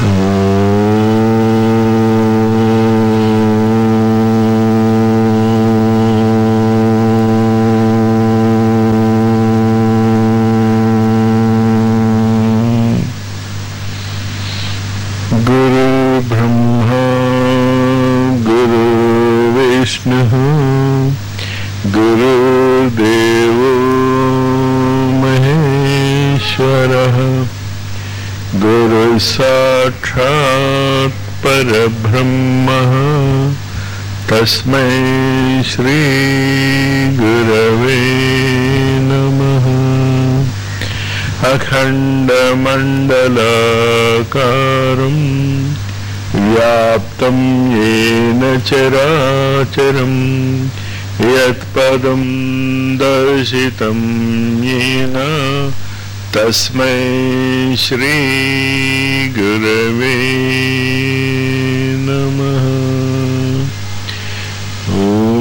गुरु ब्रह्मा गुरु विष्णुः गुरुदेवो महेश्वरः गुरु साक्षात् परब्रह्मः तस्मै श्रीगुरवे नमः अखण्डमण्डलाकारं व्याप्तं येन चराचरं यत्पदं दर्शितं येन तस्मै श्रीगुरवे नमः ॐ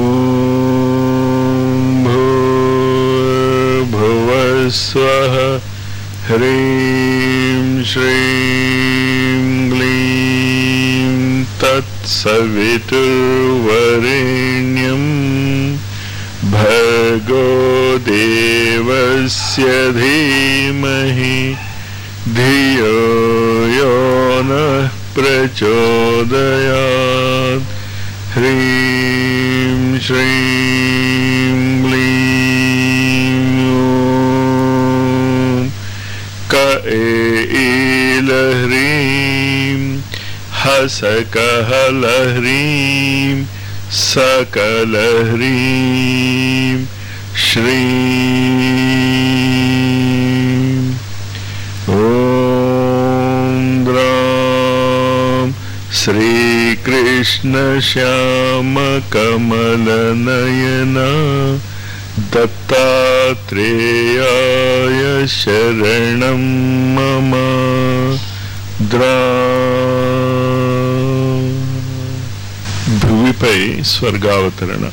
भूर्भुवस्वः ह्रीं श्रीं क्लीं तत्सवितुर्वरेण्यं भर्गो देवस्य धीमहि धियो यो नः प्रचोदयात् ह्रीं श्रीं क्लीं ॐ क एलह्रीं हसकहलह्रीं सकलह्रीं श्रीं ॐ द्रां श्रीकृष्णश्यामकमलनयना दत्तात्रेयाय शरणं मम द्रा భూమిపై స్వర్గావతరణ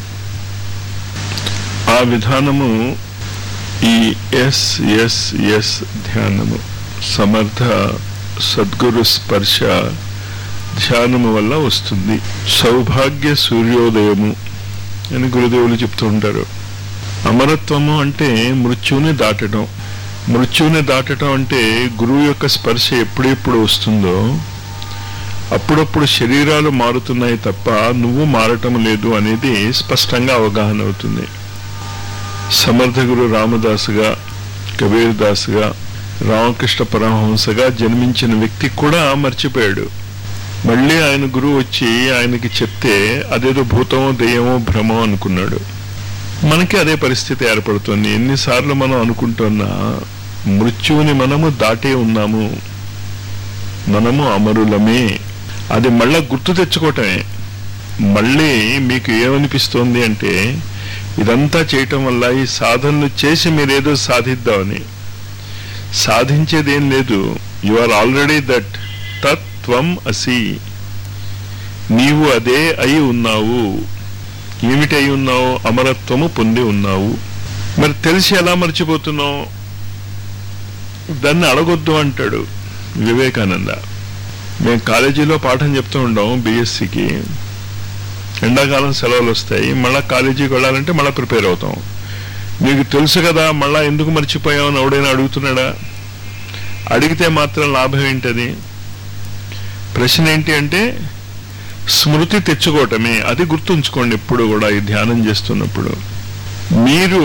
ఆ విధానము ఈ ఎస్ ఎస్ ఎస్ ధ్యానము సమర్థ సద్గురు స్పర్శ ధ్యానము వల్ల వస్తుంది సౌభాగ్య సూర్యోదయము అని గురుదేవులు చెప్తూ ఉంటారు అమరత్వము అంటే మృత్యువుని దాటడం మృత్యువుని దాటడం అంటే గురువు యొక్క స్పర్శ ఎప్పుడెప్పుడు వస్తుందో అప్పుడప్పుడు శరీరాలు మారుతున్నాయి తప్ప నువ్వు మారటం లేదు అనేది స్పష్టంగా అవగాహన అవుతుంది సమర్థ గురు రామదాసుగా కబీర్ దాసుగా రామకృష్ణ పరమహంసగా జన్మించిన వ్యక్తి కూడా మర్చిపోయాడు మళ్ళీ ఆయన గురువు వచ్చి ఆయనకి చెప్తే అదేదో భూతమో దెయ్యమో భ్రమో అనుకున్నాడు మనకి అదే పరిస్థితి ఏర్పడుతుంది ఎన్నిసార్లు మనం అనుకుంటున్నా మృత్యువుని మనము దాటే ఉన్నాము మనము అమరులమే అది మళ్ళా గుర్తు తెచ్చుకోవటమే మళ్ళీ మీకు ఏమనిపిస్తోంది అంటే ఇదంతా చేయటం వల్ల ఈ సాధనలు చేసి మీరేదో సాధిద్దామని సాధించేదేం లేదు యు ఆర్ ఆల్రెడీ దట్ తత్వం అసి నీవు అదే అయి ఉన్నావు ఏమిటి అయి ఉన్నావు అమరత్వము పొంది ఉన్నావు మరి తెలిసి ఎలా మర్చిపోతున్నావు దాన్ని అడగొద్దు అంటాడు వివేకానంద మేము కాలేజీలో పాఠం చెప్తూ ఉంటాం బీఎస్సీకి ఎండాకాలం సెలవులు వస్తాయి మళ్ళీ కాలేజీకి వెళ్ళాలంటే మళ్ళీ ప్రిపేర్ అవుతాం నీకు తెలుసు కదా మళ్ళా ఎందుకు మర్చిపోయావు అని ఎవడైనా అడుగుతున్నాడా అడిగితే మాత్రం లాభం ఏంటది ప్రశ్న ఏంటి అంటే స్మృతి తెచ్చుకోవటమే అది గుర్తుంచుకోండి ఎప్పుడు కూడా ఈ ధ్యానం చేస్తున్నప్పుడు మీరు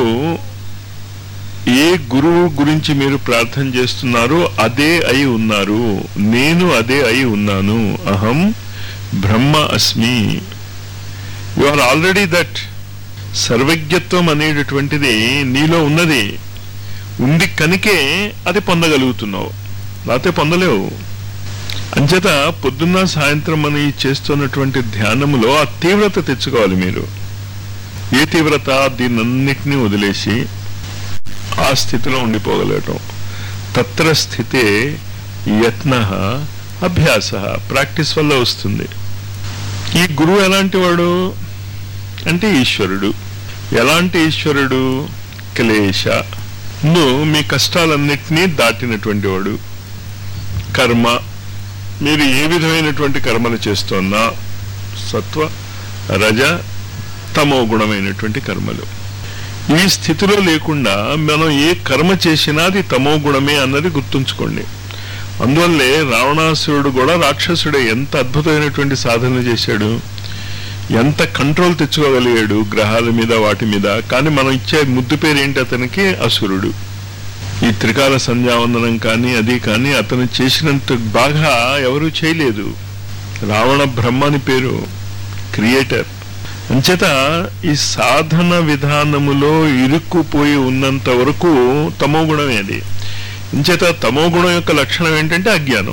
ఏ గురువు గురించి మీరు ప్రార్థన చేస్తున్నారో అదే అయి ఉన్నారు నేను అదే అయి ఉన్నాను అహం బ్రహ్మ అస్మి యు ఆర్ ఆల్రెడీ దట్ సర్వజ్ఞత్వం అనేటటువంటిది నీలో ఉన్నది ఉంది కనుకే అది పొందగలుగుతున్నావు లేకపోతే పొందలేవు అంచేత పొద్దున్న సాయంత్రం అని చేస్తున్నటువంటి ధ్యానములో ఆ తీవ్రత తెచ్చుకోవాలి మీరు ఏ తీవ్రత దీన్నన్నిటినీ వదిలేసి ఆ స్థితిలో ఉండిపోగలగటం తత్ర స్థితే యత్న అభ్యాస ప్రాక్టీస్ వల్ల వస్తుంది ఈ గురువు ఎలాంటి వాడు అంటే ఈశ్వరుడు ఎలాంటి ఈశ్వరుడు క్లేశ ను మీ కష్టాలన్నిటినీ దాటినటువంటి వాడు కర్మ మీరు ఏ విధమైనటువంటి కర్మలు చేస్తున్నా సత్వ రజ తమో గుణమైనటువంటి కర్మలు ఈ స్థితిలో లేకుండా మనం ఏ కర్మ చేసినా అది తమో గుణమే అన్నది గుర్తుంచుకోండి అందువల్లే రావణాసురుడు కూడా రాక్షసుడే ఎంత అద్భుతమైనటువంటి సాధన చేశాడు ఎంత కంట్రోల్ తెచ్చుకోగలిగాడు గ్రహాల మీద వాటి మీద కానీ మనం ఇచ్చే ముద్దు పేరు ఏంటి అతనికి అసురుడు ఈ త్రికాల సంధ్యావందనం కానీ అది కానీ అతను చేసినంత బాగా ఎవరూ చేయలేదు రావణ బ్రహ్మ అని పేరు క్రియేటర్ అంచేత ఈ సాధన విధానములో ఇరుక్కుపోయి ఉన్నంత వరకు తమో గుణమే అది అంచేత తమో గుణం యొక్క లక్షణం ఏంటంటే అజ్ఞానం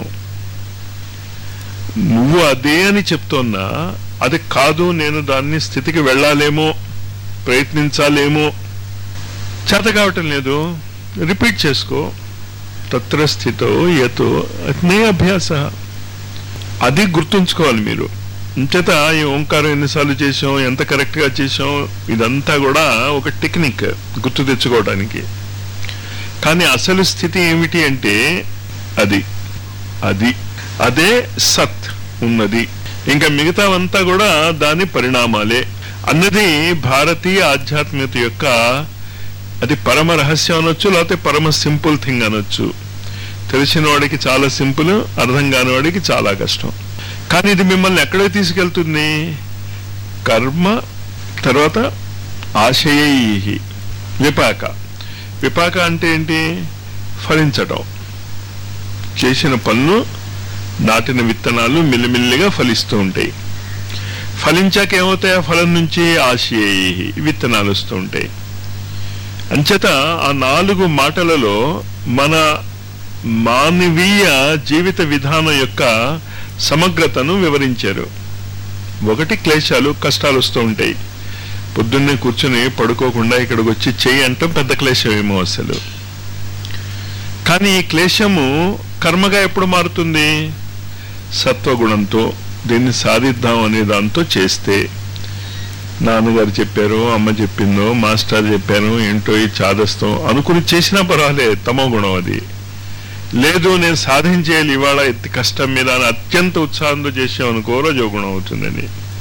నువ్వు అదే అని చెప్తున్నా అది కాదు నేను దాన్ని స్థితికి వెళ్ళాలేమో ప్రయత్నించాలేమో చేత కావటం లేదు రిపీట్ చేసుకో తత్ర స్థితో యతో అగ్నే అభ్యాస అది గుర్తుంచుకోవాలి మీరు ఇంచేత ఈ ఓంకారం ఎన్నిసార్లు చేసాం ఎంత కరెక్ట్గా చేసాం ఇదంతా కూడా ఒక టెక్నిక్ గుర్తు తెచ్చుకోవడానికి కానీ అసలు స్థితి ఏమిటి అంటే అది అది అదే సత్ ఉన్నది ఇంకా మిగతావంతా కూడా దాని పరిణామాలే అన్నది భారతీయ ఆధ్యాత్మికత యొక్క అది పరమ రహస్యం అనొచ్చు లేకపోతే పరమ సింపుల్ థింగ్ అనొచ్చు తెలిసిన వాడికి చాలా సింపుల్ అర్థం కాని వాడికి చాలా కష్టం కానీ ఇది మిమ్మల్ని ఎక్కడికి తీసుకెళ్తుంది కర్మ తర్వాత ఆశయై విపాక విపాక అంటే ఏంటి ఫలించటం చేసిన పనులు నాటిన విత్తనాలు మిల్లిమిల్లిగా ఫలిస్తూ ఉంటాయి ఫలించాక ఏమవుతాయి ఆ ఫలం నుంచి ఆశయై విత్తనాలు వస్తూ ఉంటాయి అంచేత ఆ నాలుగు మాటలలో మన మానవీయ జీవిత విధానం యొక్క సమగ్రతను వివరించారు ఒకటి క్లేశాలు కష్టాలు వస్తూ ఉంటాయి పొద్దున్నే కూర్చుని పడుకోకుండా ఇక్కడికి వచ్చి చెయ్యి అంటాం పెద్ద క్లేశం ఏమో అసలు కానీ ఈ క్లేశము కర్మగా ఎప్పుడు మారుతుంది సత్వగుణంతో దీన్ని సాధిద్దాం అనే దాంతో చేస్తే నాన్నగారు చెప్పారు అమ్మ చెప్పిందో మాస్టర్ చెప్పారు ఏంటో ఈ చాదస్తం అనుకుని చేసినా పర్వాలే తమో గుణం అది లేదు నేను సాధించేయాలి ఇవాళ ఎత్తి కష్టం మీద అని అత్యంత ఉత్సాహంతో చేసామనుకో రజోగుణం అవుతుందని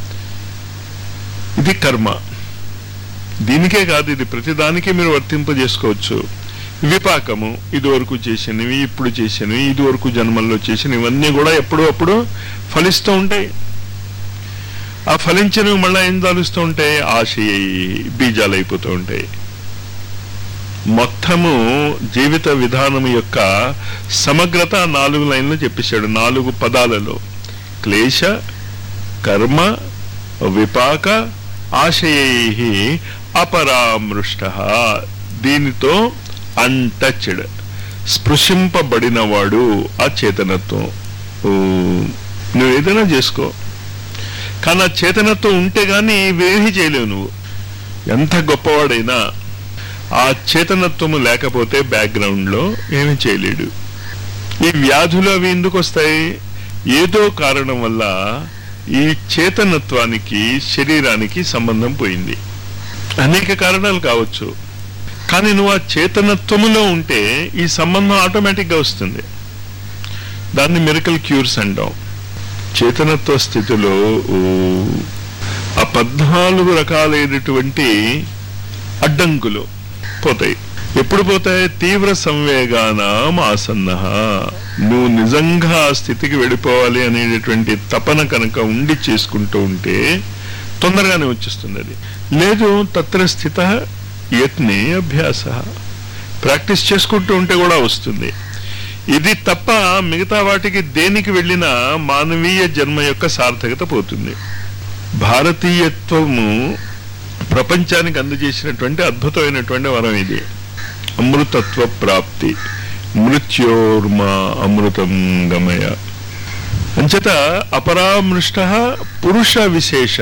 ఇది కర్మ దీనికే కాదు ఇది ప్రతిదానికి మీరు వర్తింప చేసుకోవచ్చు విపాకము ఇది వరకు చేసినవి ఇప్పుడు చేసినవి ఇది వరకు జన్మల్లో చేసినవి ఇవన్నీ కూడా ఎప్పుడూ అప్పుడు ఫలిస్తూ ఉంటాయి ఆ ఫలించినవి మళ్ళీ ఏం తలుస్తూ ఉంటాయి ఆశయ బీజాలు అయిపోతూ ఉంటాయి మొత్తము జీవిత విధానం యొక్క సమగ్రత నాలుగు లైన్లు చెప్పేశాడు నాలుగు పదాలలో క్లేశ కర్మ విపాక ఆశయై అపరామృష్ట దీనితో అన్టచ్డ్ స్పృశింపబడినవాడు ఆ చేతనత్వం ఓ, నువ్వు ఏదైనా చేసుకో కానీ ఆ చేతనత్వం ఉంటే గానీ ఇవేమీ చేయలేవు నువ్వు ఎంత గొప్పవాడైనా ఆ చేతనత్వము లేకపోతే బ్యాక్గ్రౌండ్లో ఏమీ చేయలేడు ఈ వ్యాధులు అవి ఎందుకు వస్తాయి ఏదో కారణం వల్ల ఈ చేతనత్వానికి శరీరానికి సంబంధం పోయింది అనేక కారణాలు కావచ్చు కానీ నువ్వు ఆ చేతనత్వములో ఉంటే ఈ సంబంధం ఆటోమేటిక్గా వస్తుంది దాన్ని మిరకల్ క్యూర్స్ అంటాం చేతనత్వ స్థితిలో ఓ, ఆ పద్నాలుగు రకాలైనటువంటి అడ్డంకులు పోతాయి ఎప్పుడు పోతాయి తీవ్ర సంవేగానం ఆసన్న నువ్వు నిజంగా ఆ స్థితికి వెళ్ళిపోవాలి అనేటటువంటి తపన కనుక ఉండి చేసుకుంటూ ఉంటే తొందరగానే వచ్చేస్తుంది అది లేదు తత్ర స్థిత యత్నే అభ్యాస ప్రాక్టీస్ చేసుకుంటూ ఉంటే కూడా వస్తుంది ఇది తప్ప మిగతా వాటికి దేనికి వెళ్ళినా మానవీయ జన్మ యొక్క సార్థకత పోతుంది భారతీయత్వము ప్రపంచానికి అందజేసినటువంటి అద్భుతమైనటువంటి వరం ఇది అమృతత్వ ప్రాప్తి మృత్యోర్మా అమృతం గమయ అంచేత అపరామృష్ట పురుష విశేష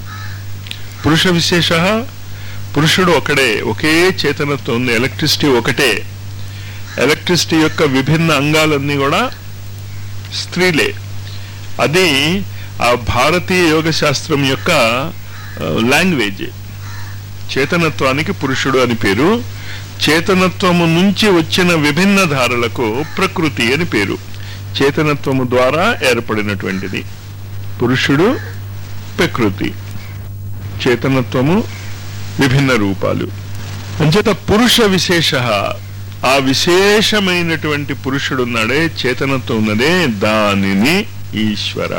పురుష విశేష పురుషుడు ఒకడే ఒకే చేతనత్వం ఉంది ఎలక్ట్రిసిటీ ఒకటే ఎలక్ట్రిసిటీ యొక్క విభిన్న అంగాలన్నీ కూడా స్త్రీలే అది ఆ భారతీయ యోగ శాస్త్రం యొక్క లాంగ్వేజ్ చేతనత్వానికి పురుషుడు అని పేరు చేతనత్వము నుంచి వచ్చిన విభిన్న ధారలకు ప్రకృతి అని పేరు చేతనత్వము ద్వారా ఏర్పడినటువంటిది పురుషుడు ప్రకృతి చేతనత్వము విభిన్న రూపాలు అంచేత పురుష విశేష ఆ విశేషమైనటువంటి పురుషుడున్నాడే చేతనత్వం ఉన్నదే దానిని ఈశ్వర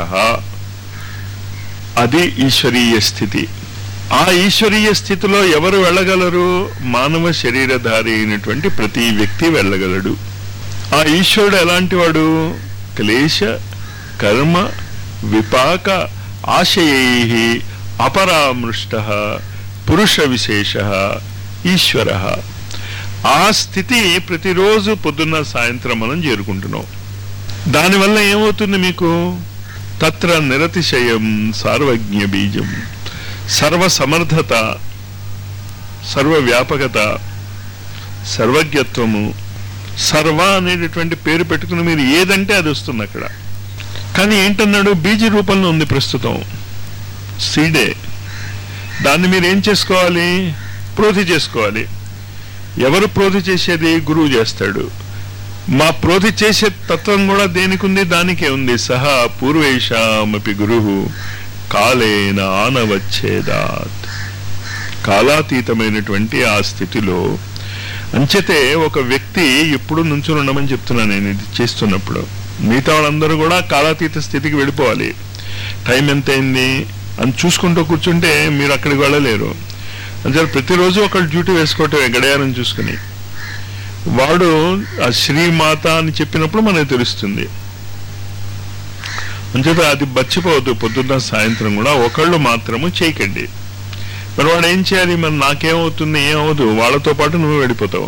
అది ఈశ్వరీయ స్థితి ఆ ఈశ్వరీయ స్థితిలో ఎవరు వెళ్ళగలరు మానవ శరీరధారి అయినటువంటి ప్రతి వ్యక్తి వెళ్ళగలడు ఆ ఈశ్వరుడు ఎలాంటి వాడు క్లేశ కర్మ విపాక ఆశయై అపరామృష్ట పురుష విశేష ఈశ్వర ఆ స్థితి ప్రతిరోజు పొద్దున్న సాయంత్రం మనం చేరుకుంటున్నాం దానివల్ల ఏమవుతుంది మీకు తత్ర నిరతిశయం సార్వజ్ఞ బీజం సర్వ సమర్థత సర్వవ్యాపకత సర్వజ్ఞత్వము సర్వ అనేటటువంటి పేరు పెట్టుకుని మీరు ఏదంటే అది వస్తుంది అక్కడ కానీ ఏంటన్నాడు బీజ రూపంలో ఉంది ప్రస్తుతం సీడే దాన్ని మీరు ఏం చేసుకోవాలి ప్రోధి చేసుకోవాలి ఎవరు ప్రోధి చేసేది గురువు చేస్తాడు మా ప్రోధి చేసే తత్వం కూడా దేనికి ఉంది దానికే ఉంది సహా పూర్వేషామపి గురు కాలేన ఆనవచ్చేదాత్ కాలాతీతమైనటువంటి ఆ స్థితిలో అంచేతే ఒక వ్యక్తి ఎప్పుడు నుంచుని ఉండమని చెప్తున్నాను నేను ఇది చేస్తున్నప్పుడు మిగతా వాళ్ళందరూ కూడా కాలాతీత స్థితికి వెళ్ళిపోవాలి టైం ఎంత అయింది అని చూసుకుంటూ కూర్చుంటే మీరు అక్కడికి వెళ్ళలేరు అంటే ప్రతిరోజు ఒకళ్ళు డ్యూటీ వేసుకోవటం గడియారం చూసుకుని వాడు ఆ శ్రీమాత అని చెప్పినప్పుడు మనకు తెలుస్తుంది అంచేత అది మర్చిపోవద్దు పొద్దున్న సాయంత్రం కూడా ఒకళ్ళు మాత్రము చేయకండి మరి వాడు ఏం చేయాలి మరి నాకేమవుతుంది ఏమవుదు వాళ్ళతో పాటు నువ్వు వెళ్ళిపోతావు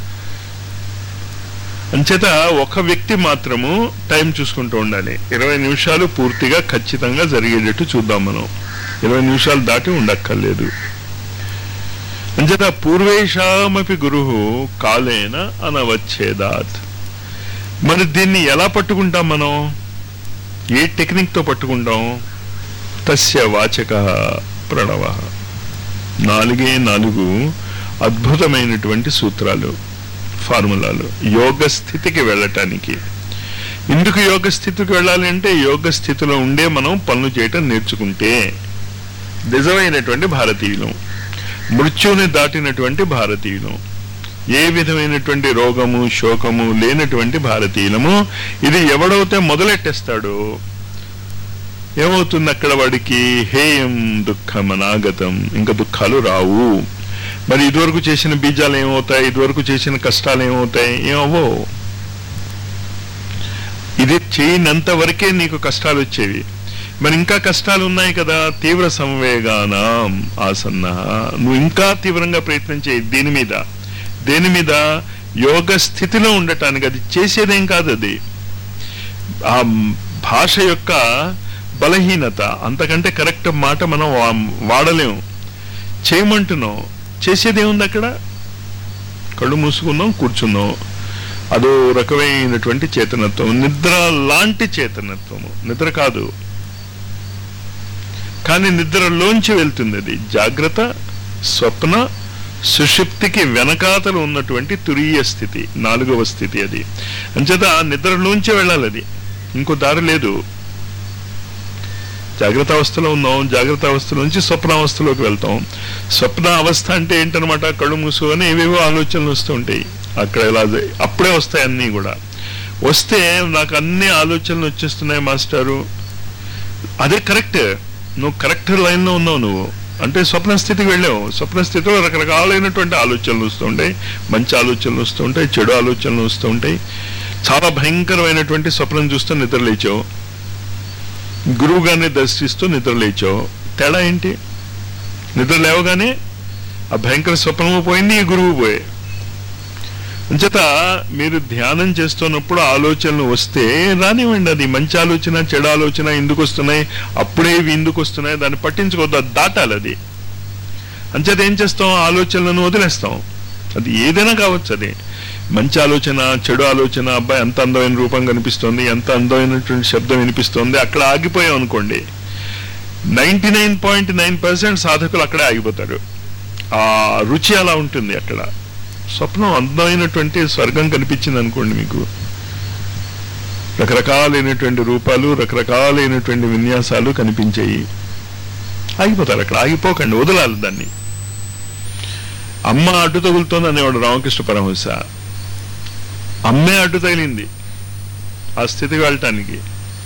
అంచేత ఒక వ్యక్తి మాత్రము టైం చూసుకుంటూ ఉండాలి ఇరవై నిమిషాలు పూర్తిగా ఖచ్చితంగా జరిగేటట్టు చూద్దాం మనం ఇరవై నిమిషాలు దాటి ఉండక్కర్లేదు అంచేత పూర్వేషామపి గురు కాలేన అనవచ్చేదాత్ మరి దీన్ని ఎలా పట్టుకుంటాం మనం ఏ టెక్నిక్తో పట్టుకుంటాం తస్య వాచక ప్రణవ నాలుగే నాలుగు అద్భుతమైనటువంటి సూత్రాలు ఫార్ములాలు యోగ స్థితికి వెళ్ళటానికి ఎందుకు యోగ స్థితికి వెళ్ళాలి అంటే యోగ స్థితిలో ఉండే మనం పనులు చేయటం నేర్చుకుంటే నిజమైనటువంటి భారతీయులం మృత్యుని దాటినటువంటి భారతీయులం ఏ విధమైనటువంటి రోగము శోకము లేనటువంటి భారతీయులము ఇది ఎవడైతే మొదలెట్టేస్తాడో ఏమవుతుంది అక్కడ వాడికి హేయం దుఃఖం అనాగతం ఇంకా దుఃఖాలు రావు మరి ఇదివరకు చేసిన బీజాలు ఏమవుతాయి ఇదివరకు చేసిన కష్టాలు ఏమవుతాయి ఏమవ్వవు ఇది చేయనంత వరకే నీకు కష్టాలు వచ్చేవి మరి ఇంకా కష్టాలు ఉన్నాయి కదా తీవ్ర సంవేగానం ఆసన్న నువ్వు ఇంకా తీవ్రంగా ప్రయత్నం చేయి దీని మీద దేని మీద యోగ స్థితిలో ఉండటానికి అది చేసేదేం కాదు అది ఆ భాష యొక్క బలహీనత అంతకంటే కరెక్ట్ మాట మనం వా- వాడలేము చేయమంటున్నాం చేసేదేముంది అక్కడ కళ్ళు మూసుకున్నాం కూర్చున్నాం అదో రకమైనటువంటి చేతనత్వం నిద్ర లాంటి చేతనత్వము నిద్ర కాదు కానీ నిద్రలోంచి వెళ్తుంది అది జాగ్రత్త స్వప్న సుషుప్తికి వెనకాతలు ఉన్నటువంటి తురీయ స్థితి నాలుగవ స్థితి అది అంచేత ఆ నిద్రలోంచి వెళ్ళాలి అది ఇంకో దారి లేదు జాగ్రత్త అవస్థలో ఉన్నాం జాగ్రత్త అవస్థ నుంచి స్వప్నావస్థలోకి వెళ్తాం స్వప్న అవస్థ అంటే ఏంటనమాట కళ్ళు మూసుకొని ఏవేవో ఆలోచనలు వస్తూ ఉంటాయి అక్కడ ఇలా జ- అప్పుడే వస్తాయి అన్నీ కూడా వస్తే నాకు అన్ని ఆలోచనలు వచ్చేస్తున్నాయి మాస్టారు అదే కరెక్ట్ నువ్వు కరెక్ట్ లైన్లో ఉన్నావు నువ్వు అంటే స్వప్న స్థితికి వెళ్ళావు స్వప్న స్థితిలో రకరకాలైనటువంటి ఆలోచనలు వస్తూ ఉంటాయి మంచి ఆలోచనలు వస్తూ ఉంటాయి చెడు ఆలోచనలు వస్తూ ఉంటాయి చాలా భయంకరమైనటువంటి స్వప్నం చూస్తూ నిద్ర లేచావు గురువు గారిని దర్శిస్తూ నిద్ర లేచావు తేడా ఏంటి నిద్ర లేవగానే ఆ భయంకర స్వప్నము పోయింది ఈ గురువు పోయే అంచేత మీరు ధ్యానం చేస్తున్నప్పుడు ఆలోచనలు వస్తే రానివ్వండి అది మంచి ఆలోచన చెడు ఆలోచన ఎందుకు వస్తున్నాయి అప్పుడే ఇవి ఎందుకు వస్తున్నాయి దాన్ని పట్టించుకోవద్దు అది దాటాలి అది అంచేత ఏం చేస్తాం ఆలోచనలను వదిలేస్తాం అది ఏదైనా కావచ్చు అది మంచి ఆలోచన చెడు ఆలోచన అబ్బాయి ఎంత అందమైన రూపం కనిపిస్తోంది ఎంత అందమైనటువంటి శబ్దం వినిపిస్తోంది అక్కడ ఆగిపోయాం అనుకోండి ninety nine point nine percent సాధకులు అక్కడే ఆగిపోతారు ఆ రుచి అలా ఉంటుంది అక్కడ స్వప్నం అందమైనటువంటి స్వర్గం కనిపించింది అనుకోండి మీకు రకరకాలైనటువంటి రూపాలు రకరకాలైనటువంటి విన్యాసాలు కనిపించాయి ఆగిపోతారు అక్కడ ఆగిపోకండి వదలాలి దాన్ని అమ్మ అడ్డు తగులుతోంది అనేవాడు రామకృష్ణ పరమహంస అమ్మే అడ్డు తగిలింది ఆ స్థితికి వెళ్ళటానికి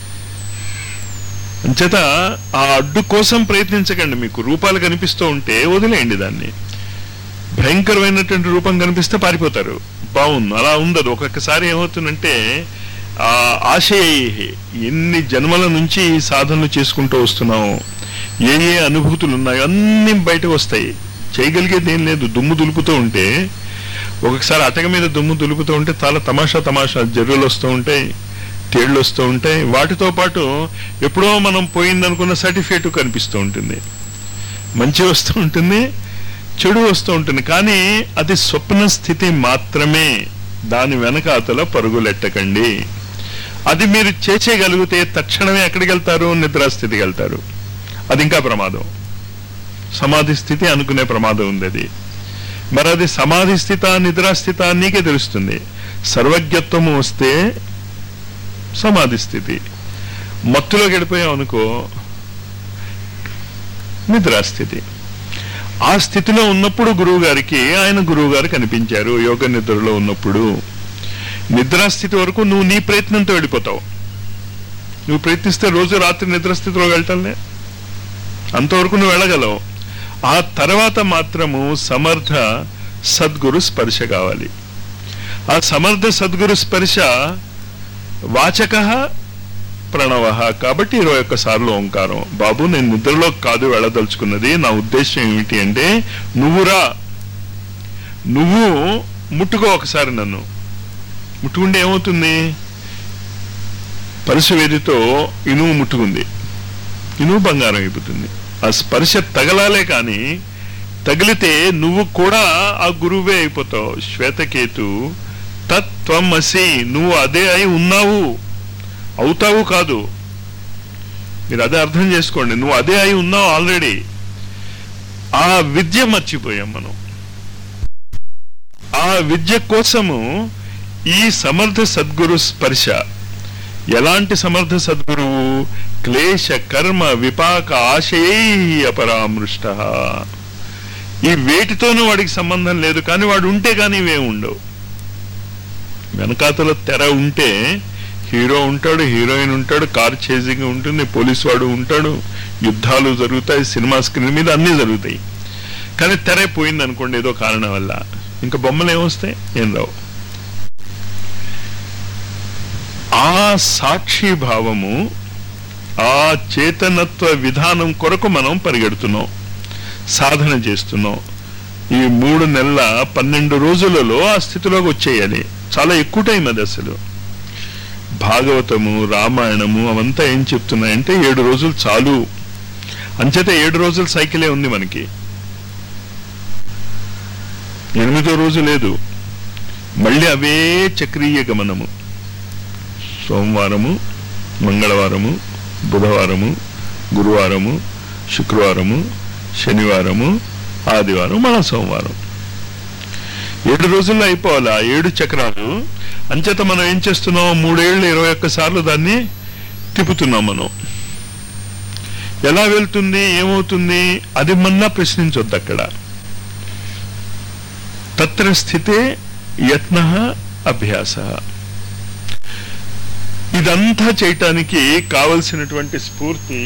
అంచేత ఆ అడ్డు కోసం ప్రయత్నించకండి మీకు రూపాలు కనిపిస్తూ ఉంటే వదిలేయండి దాన్ని భయంకరమైనటువంటి రూపం కనిపిస్తే పారిపోతారు బాగుంది అలా ఉండదు ఒక్కొక్కసారి ఏమవుతుందంటే ఆ ఆశయ ఎన్ని జన్మల నుంచి ఈ సాధనలు చేసుకుంటూ వస్తున్నాము ఏ ఏ అనుభూతులు ఉన్నాయో అన్నీ బయటకు వస్తాయి చేయగలిగేది ఏం లేదు దుమ్ము దులుపుతూ ఉంటే ఒక్కొక్కసారి అటక మీద దుమ్ము దులుపుతూ ఉంటే చాలా తమాషా తమాషా జర్రులు వస్తూ ఉంటాయి తేళ్లు వస్తూ ఉంటాయి వాటితో పాటు ఎప్పుడో మనం పోయిందనుకున్న సర్టిఫికేట్ కనిపిస్తూ ఉంటుంది మంచి వస్తూ ఉంటుంది చెడు వస్తూ ఉంటుంది కానీ అది స్వప్న స్థితి మాత్రమే దాని వెనకాతల పరుగులెట్టకండి అది మీరు చేసేయగలిగితే తక్షణమే ఎక్కడికి వెళ్తారు నిద్రాస్థితికి వెళ్తారు అది ఇంకా ప్రమాదం సమాధి స్థితి అనుకునే ప్రమాదం ఉంది అది మరి అది సమాధి స్థిత నిద్రాస్థిత నీకే తెలుస్తుంది సర్వజ్ఞత్వము వస్తే సమాధి స్థితి మత్తులో గడిపోయాం అనుకో నిద్రాస్థితి ఆ స్థితిలో ఉన్నప్పుడు గురువు గారికి ఆయన గురువు గారు కనిపించారు యోగ నిద్రలో ఉన్నప్పుడు నిద్రాస్థితి వరకు నువ్వు నీ ప్రయత్నంతో వెళ్ళిపోతావు నువ్వు ప్రయత్నిస్తే రోజు రాత్రి నిద్రస్థితిలో వెళ్ళటంలే అంతవరకు నువ్వు వెళ్ళగలవు ఆ తర్వాత మాత్రము సమర్థ సద్గురు స్పర్శ కావాలి ఆ సమర్థ సద్గురు స్పర్శ వాచక ప్రణవ కాబట్టి ఇరవై ఒక్క సార్లు ఓంకారం బాబు నేను నిద్రలో కాదు వెళ్ళదలుచుకున్నది నా ఉద్దేశం ఏమిటి అంటే నువ్వురా నువ్వు ముట్టుకో ఒకసారి నన్ను ముట్టుకుంటే ఏమవుతుంది పరుశవేదితో ఇనుము ముట్టుకుంది ఇనుము బంగారం అయిపోతుంది ఆ స్పర్శ తగలాలే కానీ తగిలితే నువ్వు కూడా ఆ గురువే అయిపోతావు శ్వేతకేతు తత్వమసి నువ్వు అదే అయి ఉన్నావు అవుతావు కాదు మీరు అదే అర్థం చేసుకోండి నువ్వు అదే అయి ఉన్నావు ఆల్రెడీ ఆ విద్య మర్చిపోయాం మనం ఆ విద్య కోసము ఈ సమర్థ సద్గురు స్పర్శ ఎలాంటి సమర్థ సద్గురువు క్లేశ కర్మ విపాక ఆశయై అపరామృష్ట ఈ వేటితోనూ వాడికి సంబంధం లేదు కానీ వాడు ఉంటే కానీ ఇవే ఉండవు వెనకాతల తెర ఉంటే హీరో ఉంటాడు హీరోయిన్ ఉంటాడు కార్ చేజింగ్ ఉంటుంది పోలీసు వాడు ఉంటాడు యుద్ధాలు జరుగుతాయి సినిమా స్క్రీన్ మీద అన్నీ జరుగుతాయి కానీ తెర పోయింది అనుకోండి ఏదో కారణం వల్ల ఇంకా బొమ్మలు ఏమొస్తాయి ఏం రావు ఆ సాక్షి భావము ఆ చేతనత్వ విధానం కొరకు మనం పరిగెడుతున్నాం సాధన చేస్తున్నాం ఈ మూడు నెలల పన్నెండు రోజులలో ఆ స్థితిలోకి వచ్చేయాలి చాలా ఎక్కువ టైం అది అసలు భాగవతము రామాయణము అవంతా ఏం చెప్తున్నాయంటే ఏడు రోజులు చాలు అంచేత ఏడు రోజుల సైకిలే ఉంది మనకి ఎనిమిదో రోజు లేదు మళ్ళీ అవే చక్రీయ గమనము సోమవారము మంగళవారము బుధవారము గురువారము శుక్రవారము శనివారము ఆదివారం మళ్ళా సోమవారం ఏడు రోజుల్లో అయిపోవాలి ఆ ఏడు చక్రాలు అంచేత మనం ఏం చేస్తున్నాం మూడేళ్ళు ఇరవై ఒక్క సార్లు దాన్ని తిప్పుతున్నాం మనం ఎలా వెళ్తుంది ఏమవుతుంది అది మన్నా ప్రశ్నించొద్దు అక్కడ తత్ర స్థితే యత్న అభ్యాస ఇదంతా చేయటానికి కావలసినటువంటి స్ఫూర్తి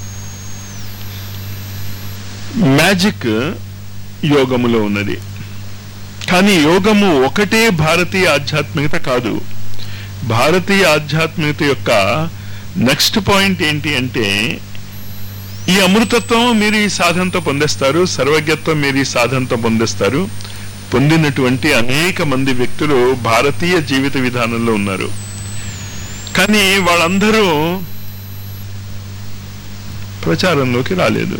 మ్యాజిక్ యోగములో ఉన్నది కానీ యోగము ఒకటే భారతీయ ఆధ్యాత్మికత కాదు భారతీయ ఆధ్యాత్మికత యొక్క నెక్స్ట్ పాయింట్ ఏంటి అంటే ఈ అమృతత్వం మీరు ఈ సాధనతో పొందేస్తారు సర్వజ్ఞత్వం మీరు ఈ సాధనతో పొందేస్తారు పొందినటువంటి అనేక మంది వ్యక్తులు భారతీయ జీవిత విధానంలో ఉన్నారు కానీ వాళ్ళందరూ ప్రచారంలోకి రాలేదు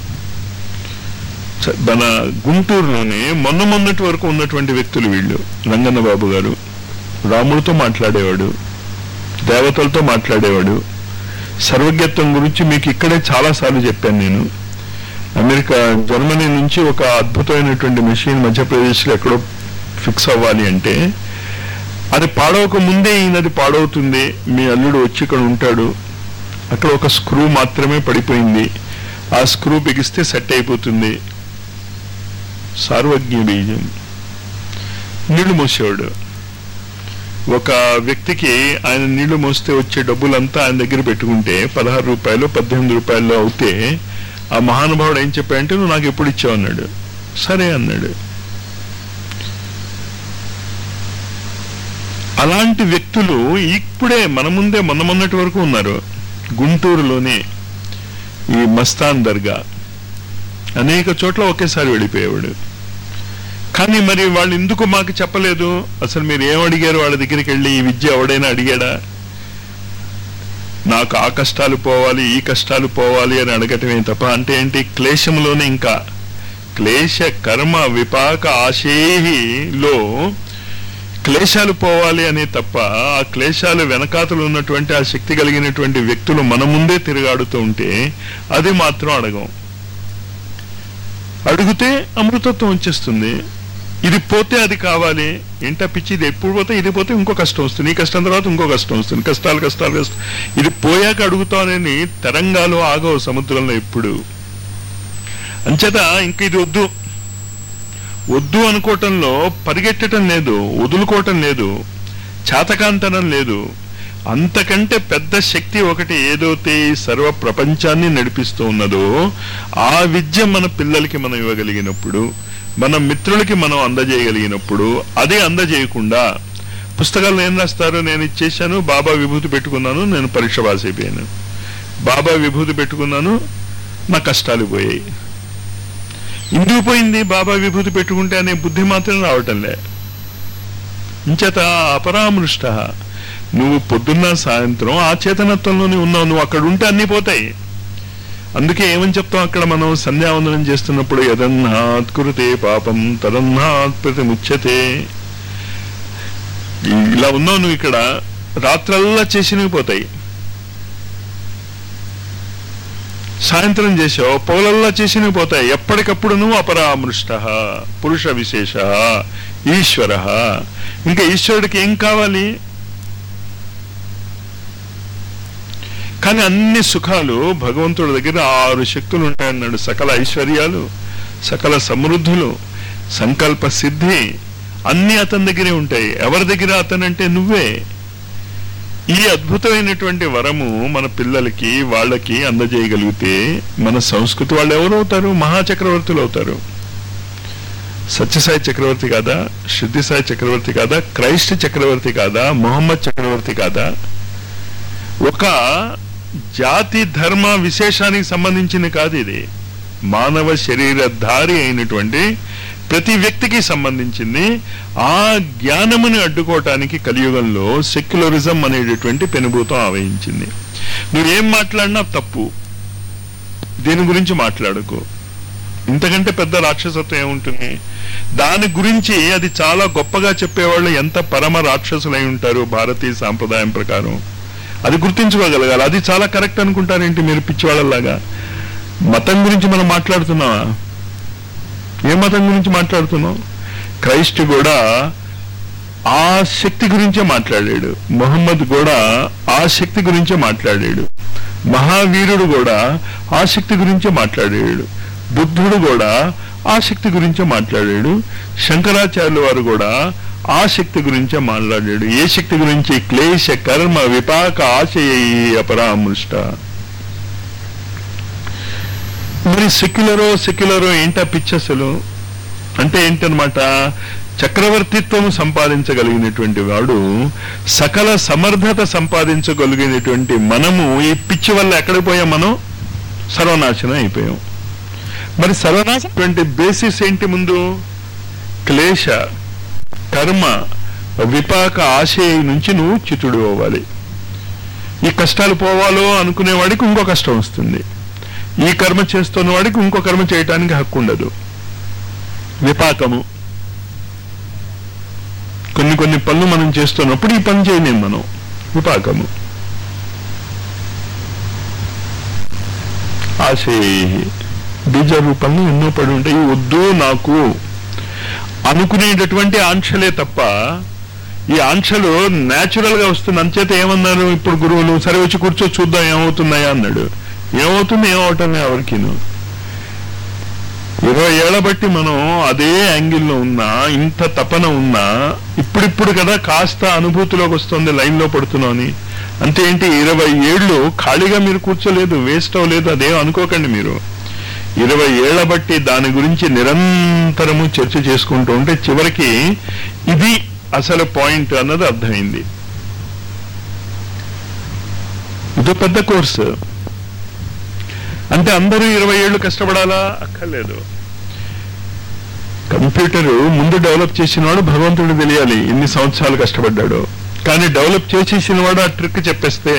చ- మన గుంటూరులోనే మొన్న మొన్నటి వరకు ఉన్నటువంటి వ్యక్తులు వీళ్ళు రంగన్న బాబు గారు రాముడితో మాట్లాడేవాడు దేవతలతో మాట్లాడేవాడు సర్వజ్ఞత్వం గురించి మీకు ఇక్కడే చాలాసార్లు చెప్పాను నేను అమెరికా జర్మనీ నుంచి ఒక అద్భుతమైనటువంటి మెషిన్ మధ్యప్రదేశ్లో ఎక్కడో ఫిక్స్ అవ్వాలి అంటే అది పాడవక ముందే ఈయనది పాడవుతుంది మీ అల్లుడు వచ్చి ఇక్కడ ఉంటాడు అక్కడ ఒక స్క్రూ మాత్రమే పడిపోయింది ఆ స్క్రూ బిగిస్తే సెట్ అయిపోతుంది సార్వజ్ఞ బీజం నీళ్లు మోసేవాడు ఒక వ్యక్తికి ఆయన నీళ్లు మోస్తే వచ్చే డబ్బులంతా ఆయన దగ్గర పెట్టుకుంటే పదహారు రూపాయలు పద్దెనిమిది రూపాయలు అవుతే ఆ మహానుభావుడు ఏం చెప్పాడంటే నువ్వు నాకు ఎప్పుడు ఇచ్చావు అన్నాడు సరే అన్నాడు అలాంటి వ్యక్తులు ఇప్పుడే మన ముందే మొన్న మొన్నటి వరకు ఉన్నారు గుంటూరులోనే ఈ మస్తాన్ దర్గా అనేక చోట్ల ఒకేసారి వెళ్ళిపోయేవాడు కానీ మరి వాళ్ళు ఎందుకు మాకు చెప్పలేదు అసలు మీరు ఏం అడిగారు వాళ్ళ దగ్గరికి వెళ్ళి ఈ విద్య ఎవడైనా అడిగాడా నాకు ఆ కష్టాలు పోవాలి ఈ కష్టాలు పోవాలి అని అడగటమే తప్ప అంటే ఏంటి క్లేశంలోనే ఇంకా క్లేశ కర్మ విపాక ఆశేహిలో క్లేశాలు పోవాలి అనే తప్ప ఆ క్లేశాలు వెనకాతలు ఉన్నటువంటి ఆ శక్తి కలిగినటువంటి వ్యక్తులు మన ముందే తిరగాడుతూ ఉంటే అది మాత్రం అడగం అడిగితే అమృతత్వం వచ్చేస్తుంది ఇది పోతే అది కావాలి ఏంటా పిచ్చి ఇది ఎప్పుడు పోతే ఇది పోతే ఇంకో కష్టం వస్తుంది ఈ కష్టం తర్వాత ఇంకో కష్టం వస్తుంది కష్టాలు కష్టాలు కష్టం ఇది పోయాక అడుగుతానని తరంగాలు ఆగవు సముద్రంలో ఎప్పుడు అంచేత ఇంక ఇది వద్దు వద్దు అనుకోవటంలో పరిగెట్టడం లేదు వదులుకోవటం లేదు చాతకాంతనం లేదు అంతకంటే పెద్ద శక్తి ఒకటి ఏదైతే ఈ సర్వ ప్రపంచాన్ని నడిపిస్తూ ఉన్నదో ఆ విద్య మన పిల్లలకి మనం ఇవ్వగలిగినప్పుడు మన మిత్రులకి మనం అందజేయగలిగినప్పుడు అదే అందజేయకుండా పుస్తకాలు ఏం రాస్తారు నేను ఇచ్చేశాను బాబా విభూతి పెట్టుకున్నాను నేను పరీక్ష పాస్ అయిపోయాను బాబా విభూతి పెట్టుకున్నాను నా కష్టాలు పోయాయి ఎందుకు పోయింది బాబా విభూతి పెట్టుకుంటే అనే బుద్ధి మాత్రం రావటంలే ఇంచేత అపరామృష్ట నువ్వు పొద్దున్న సాయంత్రం ఆ చేతనత్వంలోనే ఉన్నావు నువ్వు అక్కడ ఉంటే అన్నీ పోతాయి అందుకే ఏమని చెప్తాం అక్కడ మనం సంధ్యావందనం చేస్తున్నప్పుడు యదన్నాత్ కురుతే పాపం తదన్నాత్ ప్రతిముచ్యతే ఇలా ఉన్నావు నువ్వు ఇక్కడ రాత్రల్లా చేసినవి పోతాయి సాయంత్రం చేసావు పౌలల్లా చేసినవి పోతాయి ఎప్పటికప్పుడు నువ్వు అపరామృష్ట పురుష విశేష ఈశ్వర ఇంకా ఈశ్వరుడికి ఏం కావాలి కానీ అన్ని సుఖాలు భగవంతుడి దగ్గర ఆరు శక్తులు ఉంటాయన్నాడు సకల ఐశ్వర్యాలు సకల సమృద్ధులు సంకల్ప సిద్ధి అన్ని అతని దగ్గరే ఉంటాయి ఎవరి దగ్గర అతనంటే నువ్వే ఈ అద్భుతమైనటువంటి వరము మన పిల్లలకి వాళ్ళకి అందజేయగలిగితే మన సంస్కృతి వాళ్ళు ఎవరవుతారు మహాచక్రవర్తులు అవుతారు సత్యసాయి చక్రవర్తి కాదా శుద్ధి సాయి చక్రవర్తి కాదా క్రైస్ట్ చక్రవర్తి కాదా మొహమ్మద్ చక్రవర్తి కాదా ఒక జాతి ధర్మ విశేషానికి సంబంధించింది కాదు ఇది మానవ శరీరధారి అయినటువంటి ప్రతి వ్యక్తికి సంబంధించింది ఆ జ్ఞానముని అడ్డుకోవటానికి కలియుగంలో సెక్యులరిజం అనేటటువంటి పెనుభూతం ఆవహించింది నువ్వేం మాట్లాడినా తప్పు దీని గురించి మాట్లాడుకో ఇంతకంటే పెద్ద రాక్షసత్వం ఏముంటుంది దాని గురించి అది చాలా గొప్పగా చెప్పేవాళ్ళు ఎంత పరమ రాక్షసులై ఉంటారు భారతీయ సాంప్రదాయం ప్రకారం అది గుర్తించుకోగలగాలి అది చాలా కరెక్ట్ అనుకుంటారేంటి మీరు పిచ్చివాళ్ళలాగా మతం గురించి మనం మాట్లాడుతున్నావా ఏ మతం గురించి మాట్లాడుతున్నాం క్రైస్ట్ కూడా ఆ శక్తి గురించే మాట్లాడాడు మొహమ్మద్ కూడా ఆ శక్తి గురించే మాట్లాడాడు మహావీరుడు కూడా ఆ శక్తి గురించే మాట్లాడాడు బుద్ధుడు కూడా ఆ శక్తి గురించే మాట్లాడాడు శంకరాచార్యుల వారు కూడా ఆ శక్తి గురించే మాట్లాడాడు ఏ శక్తి గురించి క్లేశ కర్మ విపాక ఆశయ అపరామృష్ట మరి సెక్యులరో సెక్యులరో ఏంటా పిచ్చి అసలు అంటే ఏంటనమాట చక్రవర్తిత్వం సంపాదించగలిగినటువంటి వాడు సకల సమర్థత సంపాదించగలిగినటువంటి మనము ఈ పిచ్చి వల్ల ఎక్కడికి పోయాం మనం సర్వనాశనం అయిపోయాం మరి సర్వనాశనం బేసిస్ ఏంటి ముందు క్లేశ కర్మ విపాక ఆశయ నుంచి నువ్వు చితుడు అవ్వాలి ఈ కష్టాలు పోవాలో అనుకునేవాడికి ఇంకో కష్టం వస్తుంది ఈ కర్మ చేస్తున్న వాడికి ఇంకో కర్మ చేయటానికి హక్కు ఉండదు విపాకము కొన్ని కొన్ని పనులు మనం చేస్తున్నప్పుడు ఈ పని చేయలేం మనం విపాకము ఆశయ బీజ రూపంలో ఎన్నో పడి ఉంటాయి వద్దు నాకు అనుకునేటటువంటి ఆంక్షలే తప్ప ఈ ఆంక్షలు న్యాచురల్ గా వస్తుంది అంచేత ఏమన్నారు ఇప్పుడు గురువులు సరే వచ్చి కూర్చో చూద్దాం ఏమవుతున్నాయా అన్నాడు ఏమవుతుంది ఏమవటం ఎవరికిను ఇరవై ఏళ్ల బట్టి మనం అదే యాంగిల్లో ఉన్నా ఇంత తపన ఉన్నా ఇప్పుడిప్పుడు కదా కాస్త అనుభూతిలోకి వస్తుంది లైన్లో పడుతున్నాం అని అంటే ఏంటి ఇరవై ఏళ్ళు ఖాళీగా మీరు కూర్చోలేదు వేస్ట్ అవ్వలేదు అదేం అనుకోకండి మీరు ఇరవై ఏళ్ల బట్టి దాని గురించి నిరంతరము చర్చ చేసుకుంటూ ఉంటే చివరికి ఇది అసలు పాయింట్ అన్నది అర్థమైంది ఇదో పెద్ద కోర్సు అంటే అందరూ ఇరవై ఏళ్ళు కష్టపడాలా అక్కర్లేదు కంప్యూటర్ ముందు డెవలప్ చేసిన వాడు భగవంతుడు తెలియాలి ఎన్ని సంవత్సరాలు కష్టపడ్డాడు కానీ డెవలప్ చేసేసిన వాడు ఆ ట్రిక్ చెప్పేస్తే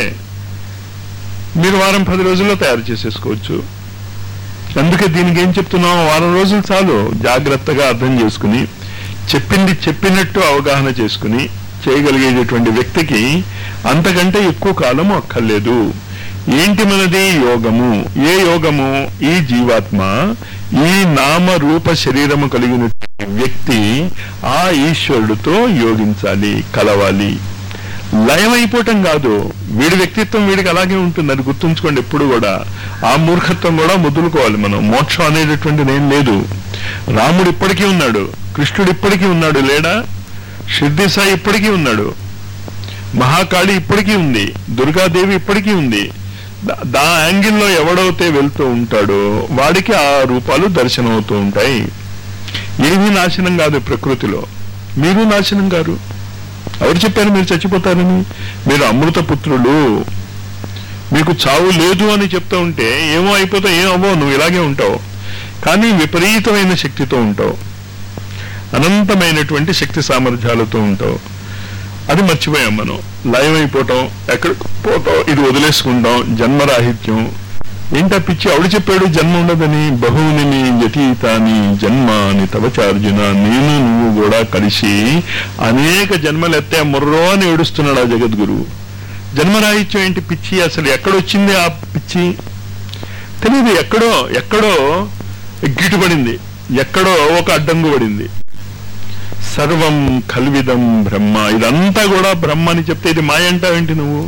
మీరు వారం పది రోజుల్లో తయారు చేసేసుకోవచ్చు అందుకే దీనికి ఏం చెప్తున్నాం వారం రోజులు చాలు జాగ్రత్తగా అర్థం చేసుకుని చెప్పింది చెప్పినట్టు అవగాహన చేసుకుని చేయగలిగేటటువంటి వ్యక్తికి అంతకంటే ఎక్కువ కాలం అక్కర్లేదు ఏంటి మనది యోగము ఏ యోగము ఈ జీవాత్మ ఈ నామ రూప శరీరము కలిగిన వ్యక్తి ఆ ఈశ్వరుడితో యోగించాలి కలవాలి లయం అయిపోవటం కాదు వీడి వ్యక్తిత్వం వీడికి అలాగే ఉంటుంది అది గుర్తుంచుకోండి ఎప్పుడు కూడా ఆ మూర్ఖత్వం కూడా ముద్దులుకోవాలి మనం మోక్షం అనేటటువంటిది ఏం లేదు రాముడు ఇప్పటికీ ఉన్నాడు కృష్ణుడు ఇప్పటికీ ఉన్నాడు లేడా షిర్ది సాయి ఇప్పటికీ ఉన్నాడు మహాకాళి ఇప్పటికీ ఉంది దుర్గాదేవి ఇప్పటికీ ఉంది దా- దా యాంగిల్లో ఎవడైతే వెళ్తూ ఉంటాడో వాడికి ఆ రూపాలు దర్శనం అవుతూ ఉంటాయి ఏమీ నాశనం కాదు ప్రకృతిలో మీరు నాశనం కారు ఎవరు చెప్పారు మీరు చచ్చిపోతారని మీరు అమృత పుత్రులు మీకు చావు లేదు అని చెప్తూ ఉంటే ఏమో అయిపోతావు ఏం అవ్వవు నువ్వు ఇలాగే ఉంటావు కానీ విపరీతమైన శక్తితో ఉంటావు అనంతమైనటువంటి శక్తి సామర్థ్యాలతో ఉంటావు అది మర్చిపోయాం మనం లయం అయిపోవటం ఎక్కడికి పోతాం ఇది వదిలేసుకుంటాం జన్మరాహిత్యం ఏంటా పిచ్చి ఆవిడ చెప్పాడు జన్మ ఉండదని బహువుని యతీతాని జన్మ అని తవచార్జున నేను నువ్వు కూడా కలిసి అనేక జన్మలు ఎత్తే ముర్రో అని ఏడుస్తున్నాడు ఆ జగద్గురువు జన్మరాహిత్యం ఏంటి పిచ్చి అసలు ఎక్కడొచ్చింది ఆ పిచ్చి తెలియదు ఎక్కడో ఎక్కడో గిట్టుపడింది ఎక్కడో ఒక అడ్డంగు పడింది సర్వం కల్విదం బ్రహ్మ ఇదంతా కూడా బ్రహ్మ అని చెప్తే ఇది మాయ అంటావేంటి నువ్వు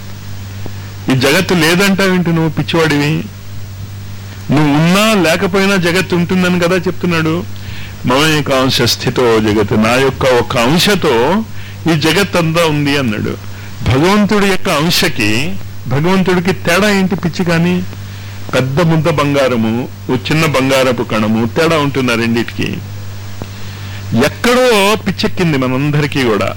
ఈ జగత్తు లేదంటావేంటి నువ్వు పిచ్చివాడివి నువ్వు ఉన్నా లేకపోయినా జగత్తు ఉంటుందని కదా చెప్తున్నాడు మమేక అంశ స్థితో జగత్ నా యొక్క ఒక అంశతో ఈ జగత్ అంతా ఉంది అన్నాడు భగవంతుడి యొక్క అంశకి భగవంతుడికి తేడా ఏంటి పిచ్చి కానీ పెద్ద ముద్ద బంగారము ఓ చిన్న బంగారపు కణము తేడా ఉంటుంది ఆ రెండిటికి ఎక్కడో పిచ్చెక్కింది మనందరికీ కూడా